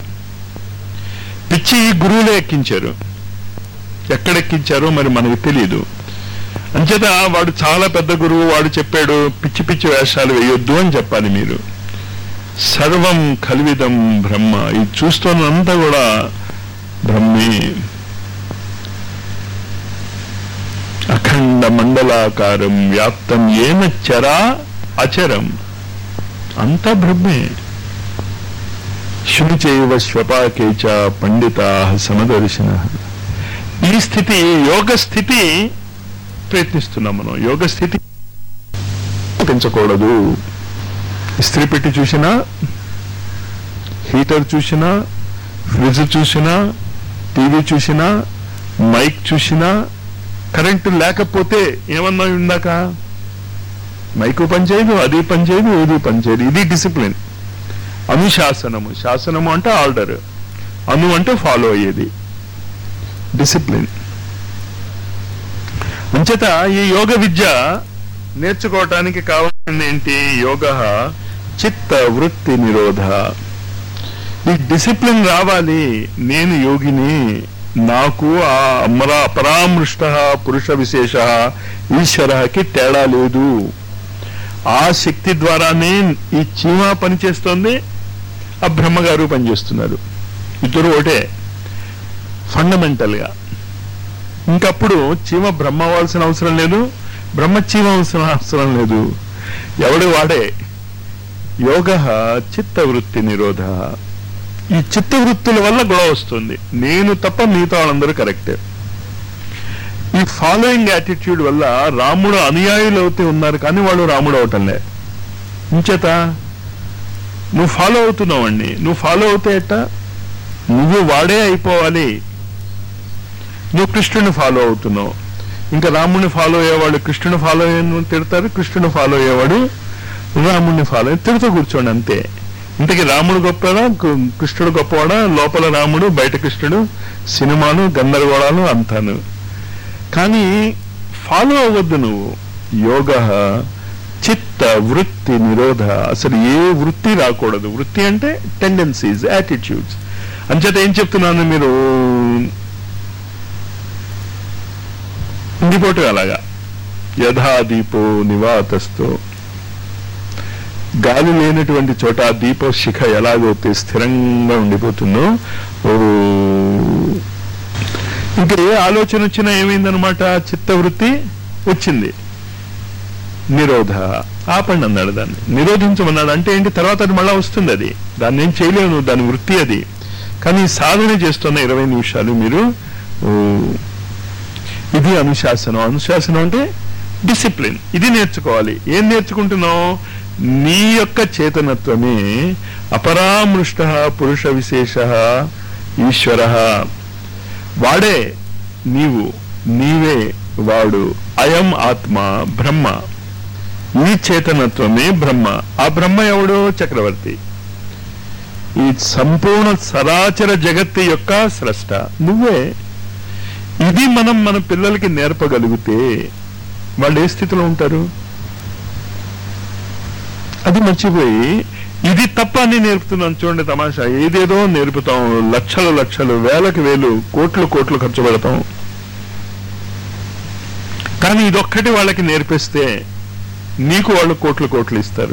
పిచ్చి గురువులే ఎక్కించారు ఎక్కడెక్కించారో మరి మనకు తెలియదు అంచేత వాడు చాలా పెద్ద గురువు వాడు చెప్పాడు పిచ్చి పిచ్చి వేషాలు వేయొద్దు అని చెప్పాలి మీరు సర్వం కల్విదం బ్రహ్మ ఇది చూస్తున్నంతా కూడా బ్రహ్మే అఖండ మండలాకారం వ్యాప్తం ఏన చరా అచరం అంతా బ్రహ్మే శునిచైవ శ్వపాకేచ పండితా సమదర్శన ఈ స్థితి యోగ స్థితి ప్రయత్నిస్తున్నాం మనం యోగ స్థితి పెంచకూడదు ఇస్త్రీ పెట్టి చూసినా హీటర్ చూసినా ఫ్రిడ్జ్ చూసినా టీవీ చూసినా మైక్ చూసినా కరెంటు లేకపోతే ఏమన్నా ఇందాక మైకు పనిచేయదు అది పనిచేయదు ఇది పనిచేయదు ఇది డిసిప్లిన్ అనుశాసనము శాసనము అంటే ఆర్డర్ అను అంటే ఫాలో అయ్యేది డిసిప్లిన్ అంచేత ఈ యోగ విద్య నేర్చుకోవటానికి కావాల్సింది ఏంటి యోగ చిత్త వృత్తి నిరోధ ఈ డిసిప్లిన్ రావాలి నేను యోగిని నాకు ఆ అమరా అపరామృష్ట పురుష విశేష ఈశ్వరకి తేడా లేదు ఆ శక్తి ద్వారానే ఈ చీమ పనిచేస్తోంది ఆ బ్రహ్మగారు పనిచేస్తున్నారు ఇద్దరు ఒకటే ఫండమెంటల్ గా ఇంకప్పుడు చీమ బ్రహ్మ అవ్వాల్సిన అవసరం లేదు బ్రహ్మ చీమ అవసరం అవసరం లేదు ఎవడు వాడే యోగ చిత్తవృత్తి నిరోధ ఈ చిత్తవృత్తుల వల్ల గొడవ వస్తుంది నేను తప్ప మిగతా వాళ్ళందరూ కరెక్టే ఈ ఫాలోయింగ్ యాటిట్యూడ్ వల్ల రాముడు అనుయాయులు అవుతే ఉన్నారు కానీ వాళ్ళు రాముడు అవటంలే ఇంచేత నువ్వు ఫాలో అవుతున్నావు అండి నువ్వు ఫాలో అవుతే ఎట్టా నువ్వు వాడే అయిపోవాలి నువ్వు కృష్ణుని ఫాలో అవుతున్నావు ఇంకా రాముడిని ఫాలో అయ్యేవాడు కృష్ణుని ఫాలో అయ్యను తిడతారు కృష్ణుని ఫాలో అయ్యేవాడు రాముడిని ఫాలో అయ్యి తిడుతూ కూర్చోండి అంతే ఇంతకీ రాముడు గొప్పవాడా కు- కృష్ణుడు గొప్పవాడా లోపల రాముడు బయట కృష్ణుడు సినిమాలు గందరగోళాలు అంతాను కానీ ఫాలో అవ్వద్దు నువ్వు యోగ చిత్త వృత్తి నిరోధ అసలు ఏ వృత్తి రాకూడదు వృత్తి అంటే టెండెన్సీస్ యాటిట్యూడ్స్ అంచేత ఏం చెప్తున్నాను మీరు ఉండిపోవటం అలాగా యథా దీపో నివాతస్తో గాలి లేనటువంటి చోట ఆ దీప శిఖ ఎలాగైతే స్థిరంగా ఉండిపోతుందో ఓ ఇంకా ఏ ఆలోచన వచ్చినా ఏమైందనమాట చిత్తవృత్తి వచ్చింది నిరోధ ఆపండి అన్నాడు దాన్ని నిరోధించమన్నాడు అంటే ఏంటి తర్వాత అది మళ్ళా వస్తుంది అది దాన్ని ఏం చేయలేవు నువ్వు దాని వృత్తి అది కానీ సాధన చేస్తున్న ఇరవై నిమిషాలు మీరు ఓ, ఇది అనుశాసనం అనుశాసనం అంటే డిసిప్లిన్ ఇది నేర్చుకోవాలి ఏం నేర్చుకుంటున్నావు నీ యొక్క చేతనత్వమే అపరామృష్ట పురుష విశేష ఈశ్వర వాడే నీవు నీవే వాడు అయం ఆత్మ బ్రహ్మ ఈ చేతనత్వమే బ్రహ్మ ఆ బ్రహ్మ ఎవడు చక్రవర్తి ఈ సంపూర్ణ సరాచర జగత్తు యొక్క స్రష్ట నువ్వే ఇది మనం మన పిల్లలకి నేర్పగలిగితే వాళ్ళు ఏ స్థితిలో ఉంటారు అది మర్చిపోయి ఇది తప్ప అని నేర్పుతున్నాను చూడండి తమాషా ఏదేదో నేర్పుతాం లక్షలు లక్షలు వేలకు వేలు కోట్లు కోట్లు ఖర్చు పెడతాం కానీ ఇదొక్కటి వాళ్ళకి నేర్పిస్తే నీకు వాళ్ళు కోట్లు కోట్లు ఇస్తారు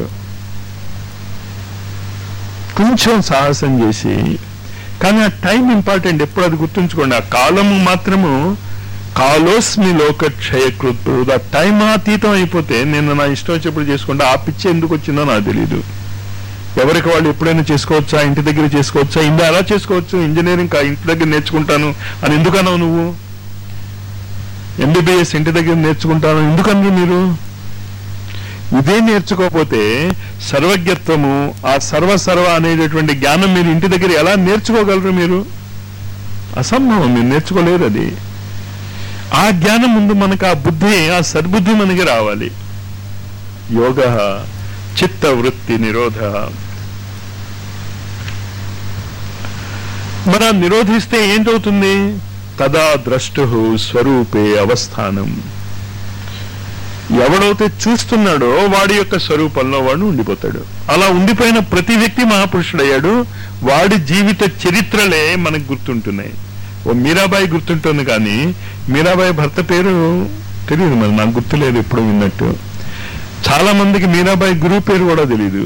కొంచెం సాహసం చేసి కానీ ఆ టైం ఇంపార్టెంట్ ఎప్పుడు అది గుర్తుంచుకోండి ఆ కాలము మాత్రము కాలోస్మి లోక క్షయకృత్ ఆ టైం అతీతం అయిపోతే నేను నా ఇష్టం వచ్చేప్పుడు చేసుకుంటే ఆ పిచ్చి ఎందుకు వచ్చిందో నాకు తెలియదు ఎవరికి వాళ్ళు ఎప్పుడైనా చేసుకోవచ్చా ఇంటి దగ్గర చేసుకోవచ్చా ఇందా అలా చేసుకోవచ్చు ఇంజనీరింగ్ కా ఇంటి దగ్గర నేర్చుకుంటాను అని ఎందుకన్నావు నువ్వు ఎంబీబీఎస్ ఇంటి దగ్గర నేర్చుకుంటాను ఎందుకన్నారు మీరు ఇదే నేర్చుకోకపోతే సర్వజ్ఞత్వము ఆ సర్వ సర్వ అనేటటువంటి జ్ఞానం మీరు ఇంటి దగ్గర ఎలా నేర్చుకోగలరు మీరు అసంభవం మీరు నేర్చుకోలేరు అది ఆ జ్ఞానం ముందు మనకు ఆ బుద్ధి ఆ సద్బుద్ధి మనకి రావాలి యోగ చిత్త వృత్తి నిరోధ మన నిరోధిస్తే ఏంటవుతుంది తదా ద్రష్టు స్వరూపే అవస్థానం ఎవడైతే చూస్తున్నాడో వాడి యొక్క స్వరూపంలో వాడు ఉండిపోతాడు అలా ఉండిపోయిన ప్రతి వ్యక్తి మహాపురుషుడయ్యాడు వాడి జీవిత చరిత్రలే మనకు గుర్తుంటున్నాయి ఓ మీరాబాయి గుర్తుంటుంది కానీ మీరాబాయి భర్త పేరు తెలియదు మరి నాకు గుర్తులేదు ఎప్పుడు విన్నట్టు చాలా మందికి మీరాబాయి గురువు పేరు కూడా తెలియదు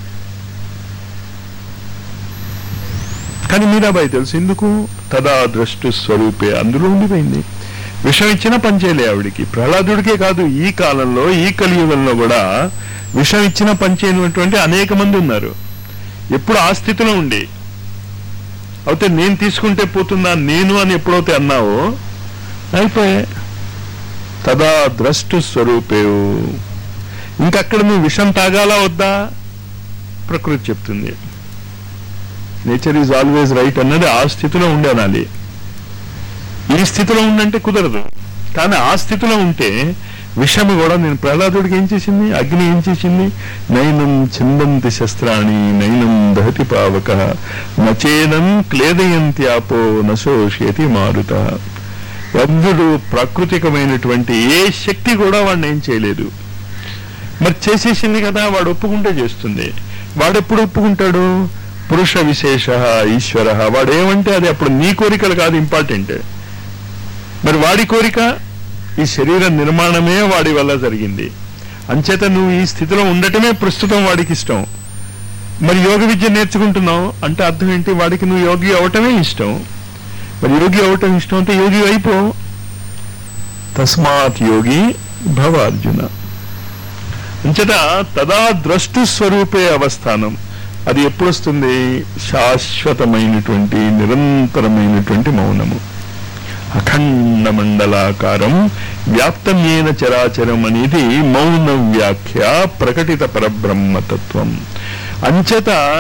కానీ మీరాబాయి తెలుసు ఎందుకు తదా ద్రష్టు స్వరూపే అందులో ఉండిపోయింది విషం ఇచ్చిన పంచేలే ఆవిడికి ప్రహ్లాదుడికే కాదు ఈ కాలంలో ఈ కలియుగంలో కూడా విషం ఇచ్చిన పంచేయనటువంటి అనేక మంది ఉన్నారు ఎప్పుడు ఆ స్థితిలో ఉండి అయితే నేను తీసుకుంటే పోతుందా నేను అని ఎప్పుడైతే అన్నావో అయిపోయే తదా ద్రష్టు స్వరూపేవు ఇంకక్కడ నువ్వు విషం తాగాలా వద్దా ప్రకృతి చెప్తుంది నేచర్ ఈజ్ ఆల్వేస్ రైట్ అన్నది ఆ స్థితిలో ఉండి అనాలి ఈ స్థితిలో ఉండంటే కుదరదు కానీ ఆ స్థితిలో ఉంటే విషము కూడా నేను ప్రహ్లాదుడికి ఏం చేసింది అగ్ని ఏం చేసింది నైనం చిందంతి శస్త్రాణి నైనం దహతి పావక నచేనం క్లేదయంత్యాపో నశోషయతి మారుత ఎవ్వడు ప్రాకృతికమైనటువంటి ఏ శక్తి కూడా వాడిని ఏం చేయలేదు మరి చేసేసింది కదా వాడు ఒప్పుకుంటే చేస్తుంది వాడెప్పుడు ఒప్పుకుంటాడు పురుష విశేష ఈశ్వర వాడు ఏమంటే అది అప్పుడు నీ కోరికలు కాదు ఇంపార్టెంట్ మరి వాడి కోరిక ఈ శరీర నిర్మాణమే వాడి వల్ల జరిగింది అంచేత నువ్వు ఈ స్థితిలో ఉండటమే ప్రస్తుతం వాడికి ఇష్టం మరి యోగ విద్య నేర్చుకుంటున్నావు అంటే అర్థం ఏంటి వాడికి నువ్వు యోగి అవటమే ఇష్టం మరి యోగి అవటం ఇష్టం అంటే యోగి అయిపో తస్మాత్ యోగి భవ అర్జున అంచేత తదా ద్రష్టు స్వరూపే అవస్థానం అది ఎప్పుడు వస్తుంది శాశ్వతమైనటువంటి నిరంతరమైనటువంటి మౌనము అఖండ మండలాకారం వ్యాప్తమేన చరాచరం అనేది మౌన వ్యాఖ్య ప్రకటిత పరబ్రహ్మతత్వం అంచేత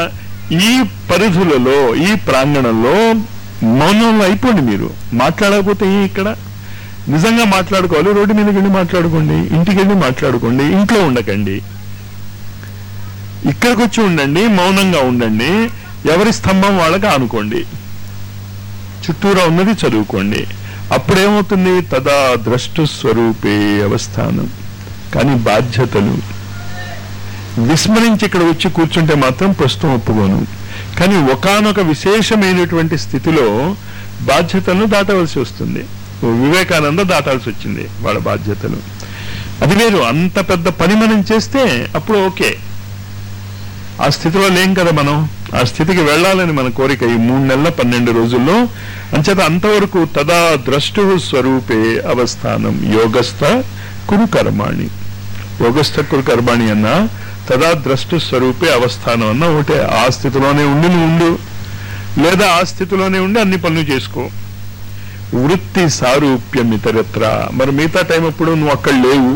ఈ పరిధులలో ఈ ప్రాంగణంలో మౌనంలో అయిపోండి మీరు మాట్లాడకపోతే ఏ ఇక్కడ నిజంగా మాట్లాడుకోవాలి రోడ్డు మీదకి వెళ్ళి మాట్లాడుకోండి ఇంటికి వెళ్ళి మాట్లాడుకోండి ఇంట్లో ఉండకండి ఇక్కడికి వచ్చి ఉండండి మౌనంగా ఉండండి ఎవరి స్తంభం వాళ్ళకి ఆనుకోండి చుట్టూరా ఉన్నది చదువుకోండి అప్పుడేమవుతుంది తదా ద్రష్టు స్వరూపే అవస్థానం కానీ బాధ్యతలు విస్మరించి ఇక్కడ వచ్చి కూర్చుంటే మాత్రం ప్రస్తుతం ఒప్పుకోను కానీ ఒకానొక విశేషమైనటువంటి స్థితిలో బాధ్యతలను దాటవలసి వస్తుంది ఓ వివేకానంద దాటాల్సి వచ్చింది వాళ్ళ బాధ్యతలు అది వేరు అంత పెద్ద పని మనం చేస్తే అప్పుడు ఓకే ఆ స్థితిలో లేం కదా మనం ఆ స్థితికి వెళ్ళాలని మన కోరిక ఈ మూడు నెలల పన్నెండు రోజుల్లో అంచేత అంతవరకు తదా ద్రష్టు స్వరూపే అవస్థానం యోగస్థ కురు కర్మాణి యోగస్థ కురు కర్మాణి అన్నా తదా ద్రష్టు స్వరూపే అవస్థానం అన్న ఒకటే ఆ స్థితిలోనే ఉండి నువ్వు ఉండు లేదా ఆ స్థితిలోనే ఉండి అన్ని పనులు చేసుకో వృత్తి సారూప్యం ఇతరత్ర మరి మిగతా టైం అప్పుడు నువ్వు అక్కడ లేవు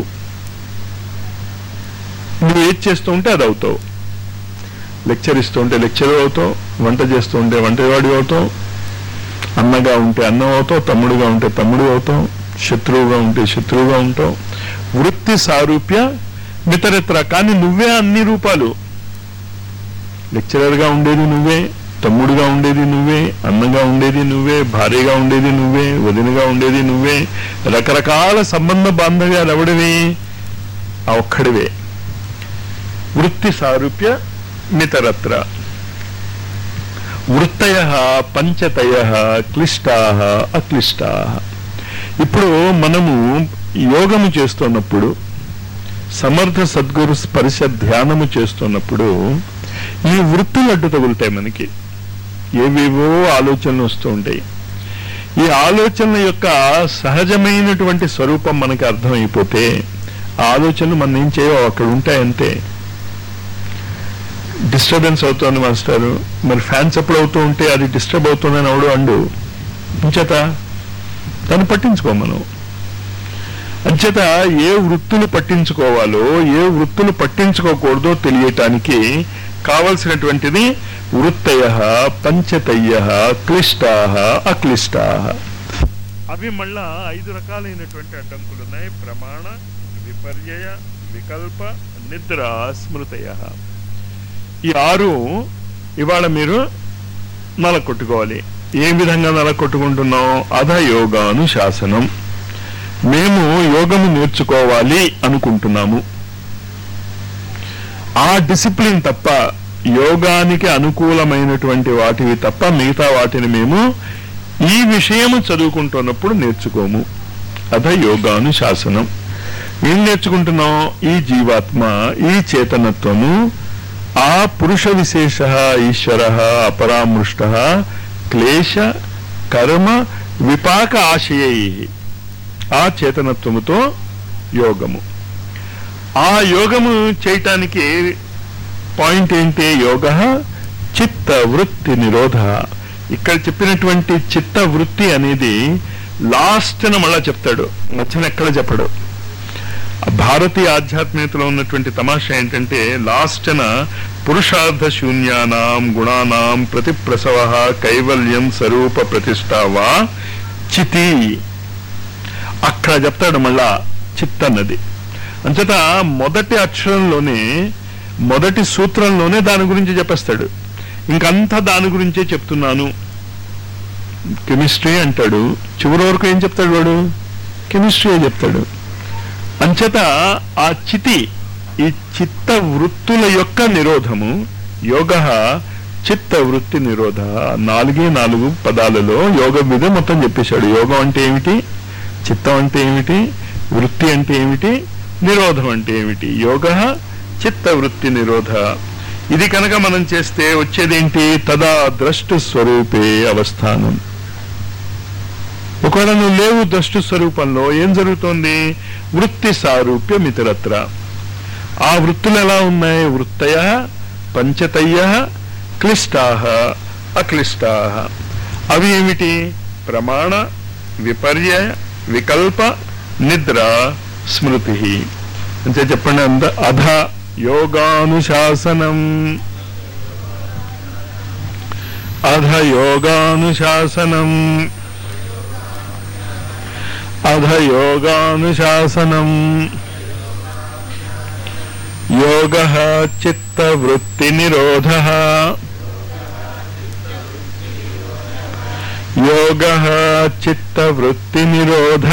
నువ్వు ఏది చేస్తూ ఉంటే అది అవుతావు లెక్చర్ ఇస్తూ ఉంటే లెక్చర్ అవుతావు వంట చేస్తూ ఉంటే వంటవాడి అవుతావు అన్నగా ఉంటే అన్నం అవుతావు తమ్ముడుగా ఉంటే తమ్ముడు అవుతావు శత్రువుగా ఉంటే శత్రువుగా ఉంటావు వృత్తి సారూప్య మితరత్ర కానీ నువ్వే అన్ని రూపాలు లెక్చరర్గా ఉండేది నువ్వే తమ్ముడుగా ఉండేది నువ్వే అన్నగా ఉండేది నువ్వే భార్యగా ఉండేది నువ్వే వదినగా ఉండేది నువ్వే రకరకాల సంబంధ బాంధవ్యాలు ఎవడివి ఆ ఒక్కడివే వృత్తి సారూప్య మితరత్ర వృత్తయ పంచతయ క్లిష్టా అక్లిష్టా ఇప్పుడు మనము యోగము చేస్తున్నప్పుడు సమర్థ సద్గురు స్పర్శ ధ్యానము చేస్తున్నప్పుడు ఈ వృత్తులు అడ్డు తగులుతాయి మనకి ఏవేవో ఆలోచనలు వస్తూ ఉంటాయి ఈ ఆలోచనల యొక్క సహజమైనటువంటి స్వరూపం మనకి అర్థమైపోతే ఆ ఆలోచనలు మనం ఏం చేయవు అక్కడ ఉంటాయంతే డిస్టర్బెన్స్ అవుతోంది మాస్టారు మరి ఫ్యాన్స్ ఎప్పుడు అవుతూ ఉంటే అది డిస్టర్బ్ అవుతుందని అవడు అండు అంచేత దాన్ని పట్టించుకో మనం అంచేత ఏ వృత్తులు పట్టించుకోవాలో ఏ వృత్తులు పట్టించుకోకూడదో తెలియటానికి కావలసినటువంటిది వృత్తయ పంచతయ్య క్లిష్టా అక్లిష్టా అవి మళ్ళా ఐదు రకాలైనటువంటి అడ్డంకులు ఉన్నాయి ప్రమాణ విపర్యయ వికల్ప నిద్ర స్మృతయ ఈ ఆరు ఇవాళ మీరు నలకొట్టుకోవాలి ఏ విధంగా నలకొట్టుకుంటున్నాం అధ యోగానుశాసనం మేము యోగము నేర్చుకోవాలి అనుకుంటున్నాము ఆ డిసిప్లిన్ తప్ప యోగానికి అనుకూలమైనటువంటి వాటివి తప్ప మిగతా వాటిని మేము ఈ విషయము చదువుకుంటున్నప్పుడు నేర్చుకోము అధ యోగానుశాసనం ఏం నేర్చుకుంటున్నాం ఈ జీవాత్మ ఈ చేతనత్వము ఆ పురుష విశేష ఈశ్వర అపరామృష్ట క్లేశ కర్మ విపాక ఆశయై ఆ చేతనత్వముతో యోగము ఆ యోగము చేయటానికి పాయింట్ ఏంటి యోగ చిత్త వృత్తి నిరోధ ఇక్కడ చెప్పినటువంటి చిత్త వృత్తి అనేది లాస్ట్ మళ్ళా చెప్తాడు మధ్యన ఎక్కడ చెప్పడు భారతీయ ఆధ్యాత్మికతలో ఉన్నటువంటి తమాషా ఏంటంటే లాస్ట్న పురుషార్థ శూన్యానాం గుణానాం ప్రతి ప్రసవ కైవల్యం స్వరూప ప్రతిష్టావా చితి అక్కడ చెప్తాడు మళ్ళా చిత్ అన్నది అంచేత మొదటి అక్షరంలోనే మొదటి సూత్రంలోనే దాని గురించి చెప్పేస్తాడు ఇంకంతా దాని గురించే చెప్తున్నాను కెమిస్ట్రీ అంటాడు చివరి వరకు ఏం చెప్తాడు వాడు కెమిస్ట్రీ చెప్తాడు అంచేత ఆ చితి ఈ చిత్త వృత్తుల యొక్క నిరోధము యోగ చిత్త వృత్తి నిరోధ నాలుగే నాలుగు పదాలలో యోగ మీద మొత్తం చెప్పేశాడు యోగం అంటే ఏమిటి చిత్తం అంటే ఏమిటి వృత్తి అంటే ఏమిటి నిరోధం అంటే ఏమిటి యోగ చిత్త వృత్తి నిరోధ ఇది కనుక మనం చేస్తే వచ్చేదేంటి తదా ద్రష్టు స్వరూపే అవస్థానం ఒకవేళ నువ్వు లేవు ద్రష్టు స్వరూపంలో ఏం జరుగుతోంది వృత్తి సారూప్యం ఇతరత్ర ఆ వృత్తులు ఎలా ఉన్నాయి వృత్తయ పంచతయ్య క్లిష్టా అక్లిష్టా అవి ఏమిటి ప్రమాణ విపర్య వికల్ప నిద్ర స్మృతి అంటే చెప్పండి అంత అధ యోగానుశాసనం అధ యోగానుశాసనం అధ యోగానుశాసనం యోగ చిత్తవృత్తి నిరోధ యోగ చిత్తవృత్తి నిరోధ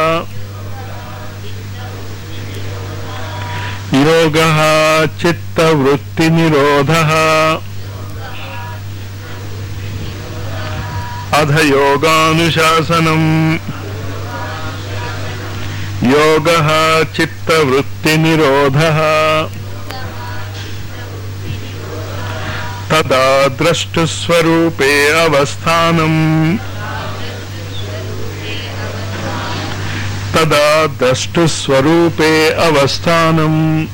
యోగ చిత్తవృత్తి నిరోధ అధ యోగానుశాసనం యోగ చిత్తవృత్తి నిరోధ తదా ద్రష్టుస్వరూపే అవస్థానం తదా ద్రష్టుస్వరూపే అవస్థానం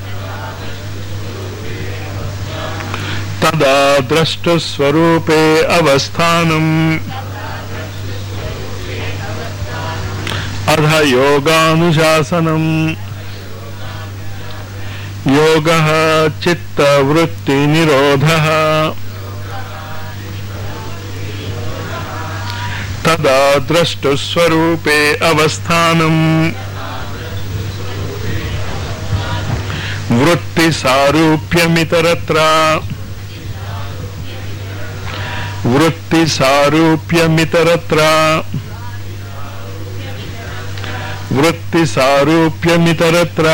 తదా ద్రష్టుస్వరూపే అవస్థానం అధ యోగానుశాసనం యోగ చిత్తవృత్తి నిరోధ తదా ద్రష్టుస్వరూపే అవస్థానం వృత్తి సారూప్యమితరత్ర వృత్తి సారూప్యమితరత్ర వృత్తి సారూప్యమితరత్ర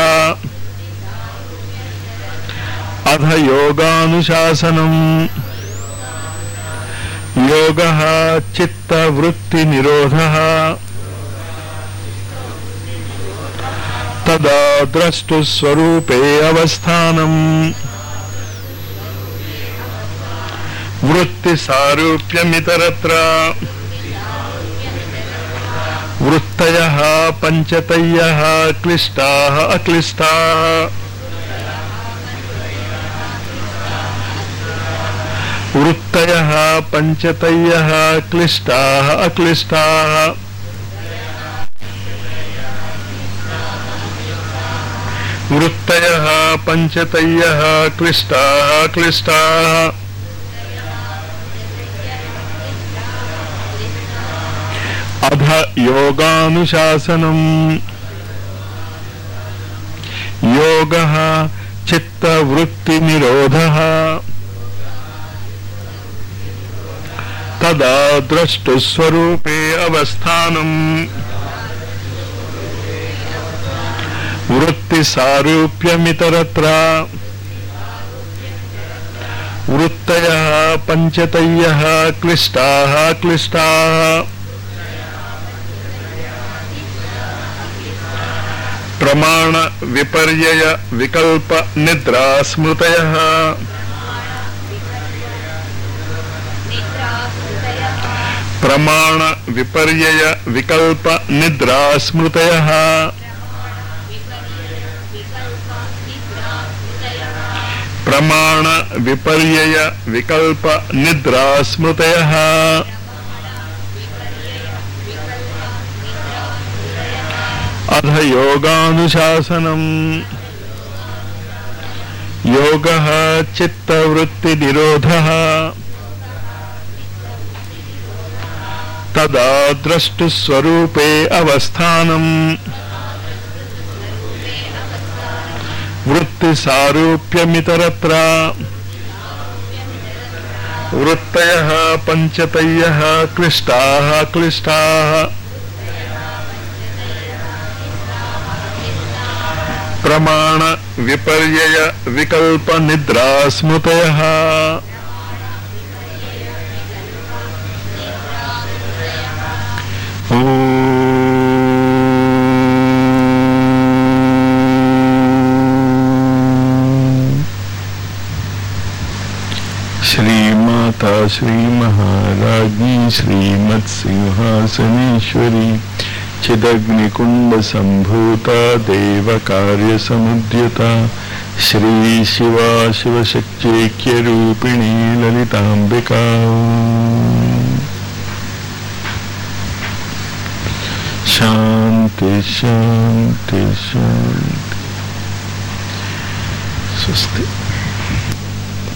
అధ యోగానుశాసనం యోగ చిత్తవృత్తి నిరోధ తదా ద్రష్టుస్వరూపే అవస్థానం వృత్తి సారూప్యమితరత్ర వృత్తయ పంచతయ్య క్లిష్టా అక్లిష్టా వృత్తయ పంచతయ్య క్లిష్టా అక్లిష్టా వృత్తయ పంచతయ్య క్లిష్టా క్లిష్టా అధ యోగానుశాసనం యోగ చిత్తవృత్తి నిరోధ తదా ద్రష్టుస్వరూపే అవస్థానం వృత్తి సారూప్యమితరత్ర వృత్తయ పంచతయ్య క్లిష్టా క్లిష్టా ప్రమాణ విపర్యయ వికల్ప నిద్రా స్మృతయ ప్రమాణ విపర్యయ వికల్ప నిద్రా స్మృతయ ప్రమాణ విపర్యయ వికల్ప నిద్రా స్మృతయ అధ యోగానుశాసనం యోగ చిత్తవృత్తి నిరోధ తదా ద్రష్టుస్వరూపే అవస్థానం వృత్తి సారూప్యమితరత్ర వృత్తయ పంచతయ్య క్లిష్టా క్లిష్టా ప్రమాణ విపర్యయ వికల్ప నిద్రా స్మృతయ శ్రీమాతా శ్రీ మహారాజ్ఞి శ్రీమత్సింహాసనేశ్వరి చిదగ్నికుండ సంభూత దేవ కార్య సముద్యత శ్రీ శివా శివశక్త్యేక్య రూపిణీ లలితాంబికా శాంతి శాంతి శాంతి స్వస్తి